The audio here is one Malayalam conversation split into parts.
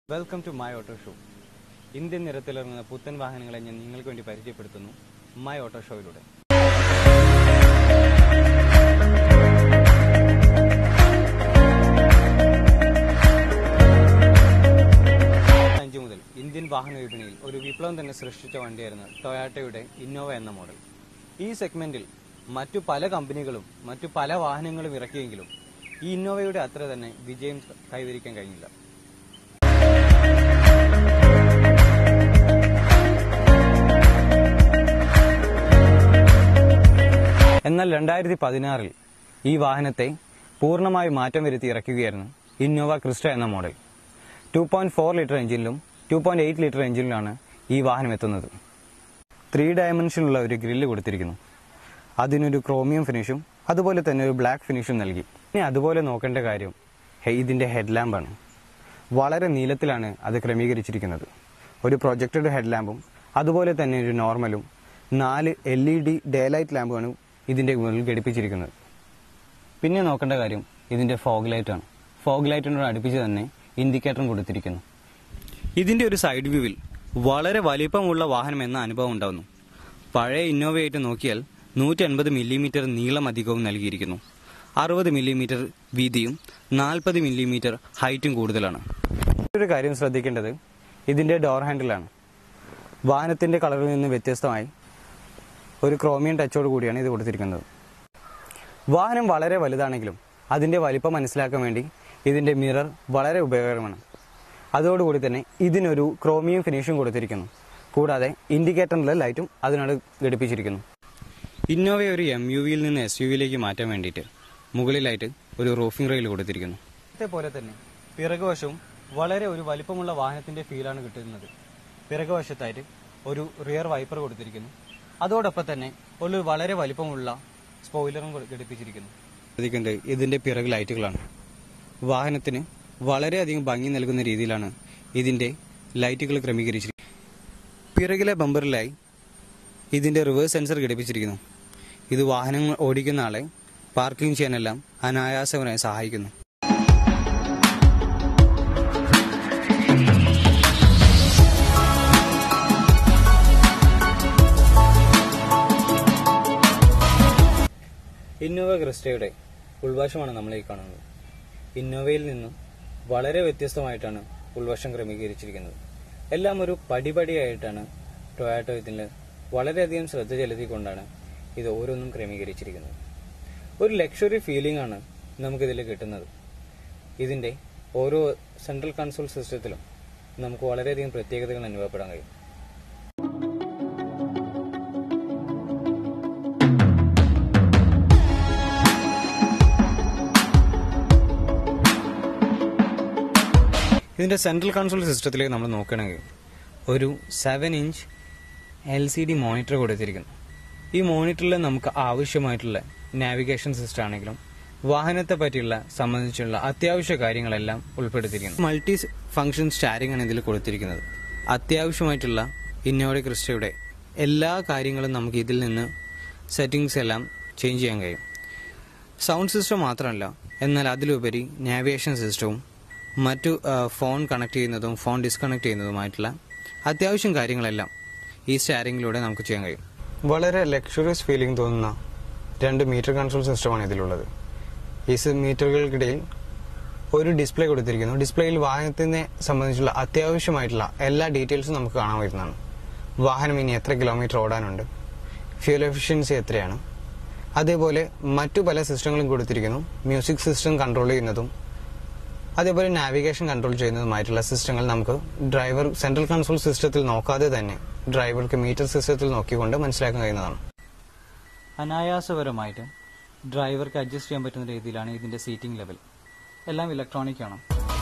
welcome to my auto show Indian നിരത്തിലിറങ്ങുന്ന പുത്തൻ വാഹനങ്ങളെ ഞാൻ നിങ്ങൾക്ക് വേണ്ടി പരിചയപ്പെടുത്തുന്നു മൈ ഓട്ടോ ഷോയിലൂടെ അഞ്ച് മുതൽ ഇന്ത്യൻ വാഹന വിപണിയിൽ ഒരു വിപ്ലവം തന്നെ സൃഷ്ടിച്ച വണ്ടിയായിരുന്നു ടൊയാട്ടയുടെ ഇന്നോവ എന്ന മോഡൽ ഈ സെഗ്മെന്റിൽ മറ്റു പല കമ്പനികളും മറ്റു പല വാഹനങ്ങളും ഇറക്കിയെങ്കിലും ഈ ഇന്നോവയുടെ അത്ര തന്നെ വിജയം കൈവരിക്കാൻ കഴിഞ്ഞില്ല എന്നാൽ രണ്ടായിരത്തി പതിനാറിൽ ഈ വാഹനത്തെ പൂർണ്ണമായി മാറ്റം വരുത്തി ഇറക്കുകയായിരുന്നു ഇന്നോവ ക്രിസ്റ്റ എന്ന model two point four litre എഞ്ചിനിലും ടു പോയിന്റ് എയ്റ്റ് ലിറ്റർ എഞ്ചിനിലാണ് ഈ വാഹനം എത്തുന്നത് ത്രീ ഡയമെൻഷനുള്ള ഒരു ഗ്രില്ല് കൊടുത്തിരിക്കുന്നു അതിനൊരു ക്രോമിയം ഫിനിഷും അതുപോലെ തന്നെ ഒരു ബ്ലാക്ക് ഫിനിഷും നൽകി ഇനി അതുപോലെ നോക്കേണ്ട കാര്യം ഹെ- ഇതിന്റെ ഹെഡ്ലാമ്പാണ് വളരെ നീളത്തിലാണ് അത് ക്രമീകരിച്ചിരിക്കുന്നത് ഒരു പ്രൊജക്റ്റഡ് ഹെഡ്ലാമ്പും അതുപോലെ തന്നെ ഒരു നോർമലും നാല് L E D day light ലാമ്പുമാണ് ഇതിന്റെ മുകളിൽ ഘടിപ്പിച്ചിരിക്കുന്നത് പിന്നെ നോക്കേണ്ട കാര്യം ഇതിന്റെ ഫോഗ് ലൈറ്റ് ആണ് ഫോഗ് ലൈറ്റിനോട് അടുപ്പിച്ച് തന്നെ ഇൻഡിക്കേറ്ററും കൊടുത്തിരിക്കുന്നു ഇതിന്റെ ഒരു സൈഡ് വ്യൂവിൽ വളരെ വലിപ്പമുള്ള വാഹനം എന്ന അനുഭവം ഉണ്ടാവുന്നു പഴയ ഇന്നോവയായിട്ട് നോക്കിയാൽ നൂറ്റി അൻപത് മില്ലിമീറ്റർ നീളം അധികവും നൽകിയിരിക്കുന്നു അറുപത് മില്ലിമീറ്റർ വീതിയും നാൽപ്പത് മില്ലിമീറ്റർ ഹൈറ്റും കൂടുതലാണ് ഒരു കാര്യം ശ്രദ്ധിക്കേണ്ടത് ഇതിന്റെ ഡോർ ഹാൻഡിലാണ് വാഹനത്തിന്റെ കളറിൽ നിന്ന് വ്യത്യസ്തമായി ഒരു ക്രോമിയം ടച്ചോട് കൂടിയാണ് ഇത് കൊടുത്തിരിക്കുന്നത് വാഹനം വളരെ വലുതാണെങ്കിലും അതിന്റെ വലിപ്പം മനസ്സിലാക്കാൻ വേണ്ടി ഇതിന്റെ മിറർ വളരെ ഉപയോഗകരമാണ് അതോടുകൂടി തന്നെ ഇതിനൊരു ക്രോമിയം ഫിനിഷും കൊടുത്തിരിക്കുന്നു കൂടാതെ ഇൻഡിക്കേറ്ററിലെ ലൈറ്റും അതിനോട് ഘടിപ്പിച്ചിരിക്കുന്നു ഇന്നോവയെ ഒരു എം യു വിയിൽ നിന്ന് എസ് യു വിയിലേക്ക് മാറ്റാൻ വേണ്ടിയിട്ട് മുകളിലായിട്ട് ഒരു റൂഫിംഗ് റെയിൽ കൊടുത്തിരിക്കുന്നു പോലെ തന്നെ പിറകുവശവും വളരെ ഒരു വലിപ്പമുള്ള വാഹനത്തിന്റെ ഫീലാണ് കിട്ടുന്നത് പിറകുവശത്തായിട്ട് ഒരു റിയർ വൈപ്പർ കൊടുത്തിരിക്കുന്നു അതോടൊപ്പം തന്നെ ഒരു വളരെ വലിപ്പമുള്ള സ്പോയിലറും കൊടു- ഘടിപ്പിച്ചിരിക്കുന്നു ശ്രദ്ധിക്കേണ്ടത് ഇതിന്റെ പിറകു ലൈറ്റുകളാണ് വാഹനത്തിന് വളരെയധികം ഭംഗി നൽകുന്ന രീതിയിലാണ് ഇതിന്റെ ലൈറ്റുകൾ ക്രമീകരിച്ചിരിക്കുന്നത് പിറകിലെ ബമ്പറിലായി ഇതിന്റെ റിവേഴ്സ് സെൻസർ ഘടിപ്പിച്ചിരിക്കുന്നു ഇത് വാഹനങ്ങൾ ഓടിക്കുന്ന ആളെ പാർക്കിംഗ് ചെയ്യാനെല്ലാം അനായാസപരമായി സഹായിക്കുന്നു ഇന്നോവ ക്രിസ്റ്റയുടെ ഉൾവശമാണ് നമ്മൾ ഈ കാണുന്നത് ഇന്നോവയിൽ നിന്നും വളരെ വ്യത്യസ്തമായിട്ടാണ് ഉൾവശം ക്രമീകരിച്ചിരിക്കുന്നത് എല്ലാം ഒരു പടിപടിയായിട്ടാണ് ടൊയാറ്റോ ഇതിൽ വളരെയധികം ശ്രദ്ധ ചെലുത്തിക്കൊണ്ടാണ് ഇത് ഓരോന്നും ക്രമീകരിച്ചിരിക്കുന്നത് ഒരു ലക്ഷറി ഫീലിംഗ് ആണ് നമുക്കിതിൽ കിട്ടുന്നത് ഇതിന്റെ ഓരോ സെൻട്രൽ കൺസോൾ സിസ്റ്റത്തിലും നമുക്ക് വളരെയധികം പ്രത്യേകതകൾ അനുഭവപ്പെടാൻ കഴിയും ഇതിന്റെ സെൻട്രൽ കൺസോൾ സിസ്റ്റത്തിലേക്ക് നമ്മൾ നോക്കുകയാണെങ്കിൽ ഒരു seven inch L C D monitor കൊടുത്തിരിക്കുന്നു ഈ മോണിറ്ററിൽ നമുക്ക് ആവശ്യമായിട്ടുള്ള നാവിഗേഷൻ സിസ്റ്റം ആണെങ്കിലും വാഹനത്തെ പറ്റിയുള്ള സംബന്ധിച്ചുള്ള അത്യാവശ്യ കാര്യങ്ങളെല്ലാം ഉൾപ്പെടുത്തിയിരിക്കുന്നു മൾട്ടി ഫംഗ്ഷൻ സ്റ്റാരിംഗ് ആണ് ഇതിൽ കൊടുത്തിരിക്കുന്നത് അത്യാവശ്യമായിട്ടുള്ള ഇന്നോവ ക്രിസ്റ്റയുടെ എല്ലാ കാര്യങ്ങളും നമുക്ക് ഇതിൽ നിന്ന് സെറ്റിംഗ്സ് എല്ലാം ചേഞ്ച് ചെയ്യാൻ കഴിയും സൗണ്ട് സിസ്റ്റം മാത്രമല്ല എന്നാൽ അതിലുപരി നാവിഗേഷൻ സിസ്റ്റവും മറ്റു ആ, ഫോൺ കണക്ട് ചെയ്യുന്നതും ഫോൺ ഡിസ്കണക്ട് ചെയ്യുന്നതുമായിട്ടുള്ള അത്യാവശ്യം കാര്യങ്ങളെല്ലാം ഈ സ്റ്റാരിങ്ങിലൂടെ നമുക്ക് ചെയ്യാൻ കഴിയും വളരെ ലക്ഷറിയസ് ഫീലിംഗ് തോന്നുന്ന രണ്ട് മീറ്റർ കൺട്രോൾ സിസ്റ്റമാണ് ഇതിലുള്ളത് ഈ സി- മീറ്ററുകൾക്കിടയിൽ ഒരു ഡിസ്പ്ലേ കൊടുത്തിരിക്കുന്നു ഡിസ്പ്ലേയിൽ വാഹനത്തിനെ സംബന്ധിച്ചുള്ള അത്യാവശ്യമായിട്ടുള്ള എല്ലാ ഡീറ്റെയിൽസും നമുക്ക് കാണാൻ വരുന്നതാണ് വാഹനം ഇനി എത്ര കിലോമീറ്റർ ഓടാനുണ്ട് ഫ്യൂൽ എഫിഷ്യൻസി എത്രയാണ് അതേപോലെ മറ്റു പല സിസ്റ്റങ്ങളും കൊടുത്തിരിക്കുന്നു മ്യൂസിക് സിസ്റ്റം കൺട്രോൾ ചെയ്യുന്നതും അതേപോലെ നാവിഗേഷൻ കൺട്രോൾ ചെയ്യുന്നതുമായിട്ടുള്ള സിസ്റ്റങ്ങൾ നമുക്ക് ഡ്രൈവർ സെൻട്രൽ കൺസോൾ സിസ്റ്റത്തിൽ നോക്കാതെ തന്നെ ഡ്രൈവർക്ക് മീറ്റർ സിസ്റ്റത്തിൽ നോക്കിക്കൊണ്ട് മനസ്സിലാക്കാൻ കഴിയുന്നതാണ് അനായാസപരമായിട്ട് ഡ്രൈവർക്ക് അഡ്ജസ്റ്റ് ചെയ്യാൻ പറ്റുന്ന രീതിയിലാണ് ഇതിന്റെ സീറ്റിംഗ് ലെവൽ എല്ലാം ഇലക്ട്രോണിക് ആണ്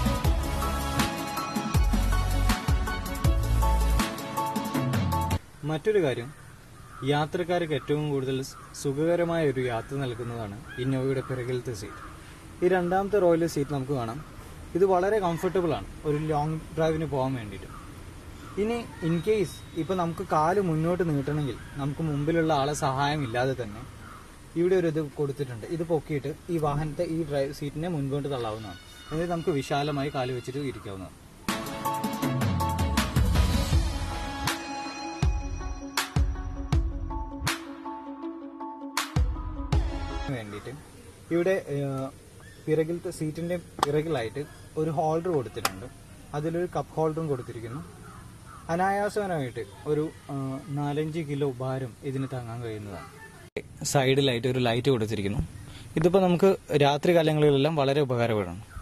മറ്റൊരു കാര്യം യാത്രക്കാർക്ക് ഏറ്റവും കൂടുതൽ സുഖകരമായ ഒരു യാത്ര നൽകുന്നതാണ് ഇന്നോവയുടെ പിറകിലത്തെ സീറ്റ് ഈ രണ്ടാമത്തെ റോയിലെ സീറ്റ് നമുക്ക് കാണാം ഇത് വളരെ കംഫർട്ടബിൾ ആണ് ഒരു ലോങ് ഡ്രൈവിന് പോകാൻ വേണ്ടിയിട്ട് ഇനി ഇൻ കേസ് ഇപ്പൊ നമുക്ക് കാല് മുന്നോട്ട് നീട്ടണമെങ്കിൽ നമുക്ക് മുമ്പിലുള്ള ആളെ സഹായം ഇല്ലാതെ തന്നെ ഇവിടെ ഒരു ഇത് കൊടുത്തിട്ടുണ്ട് ഇത് പൊക്കിയിട്ട് ഈ വാഹനത്തെ ഈ ഡ്രൈവ് സീറ്റിനെ മുൻപോട്ട് തള്ളാവുന്നതാണ് എന്നിട്ട് നമുക്ക് വിശാലമായി കാല് വെച്ചിട്ട് ഇരിക്കാവുന്നതാണ് വേണ്ടിയിട്ട് ഇവിടെ ഏഹ്, പിറകിലത്തെ സീറ്റിന്റെ പിറകിലായിട്ട് ഒരു ഹോൾഡർ കൊടുത്തിട്ടുണ്ട് അതിലൊരു കപ്പ് ഹോൾഡറും കൊടുത്തിരിക്കുന്നു അനായാസപരമായിട്ട് ഒരു ആ, നാലഞ്ച് കിലോ ഭാരം ഇതിന് താങ്ങാൻ കഴിയുന്നതാണ് സൈഡിലായിട്ട് ഒരു ലൈറ്റ് കൊടുത്തിരിക്കുന്നു ഇതിപ്പോൾ നമുക്ക് രാത്രി കാലങ്ങളിലെല്ലാം വളരെ ഉപകാരപ്പെടും